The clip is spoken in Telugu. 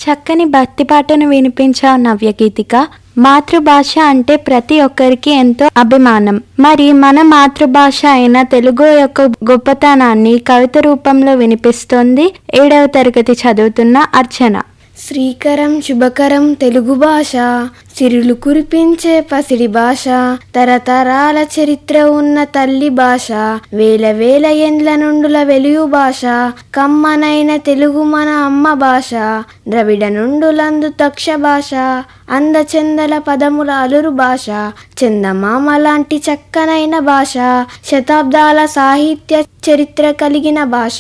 చక్కని భక్తి పాటను వినిపించావు నవ్యగీతిక మాతృభాష అంటే ప్రతి ఒక్కరికి ఎంతో అభిమానం మరి మన మాతృభాష అయిన తెలుగు యొక్క గొప్పతనాన్ని కవిత రూపంలో వినిపిస్తోంది ఏడవ తరగతి చదువుతున్న అర్చన శ్రీకరం శుభకరం తెలుగు భాష సిరులు కురిపించే పసిడి భాష తరతరాల చరిత్ర ఉన్న తల్లి భాష వేల వేల ఎండ్ల నుండుల వెలుగు భాష కమ్మనైన తెలుగు మన అమ్మ భాష ద్రవిడ నుండులందు తక్ష భాష అందచందల పదముల అలురు భాష చందమామ లాంటి చక్కనైన భాష శతాబ్దాల సాహిత్య చరిత్ర కలిగిన భాష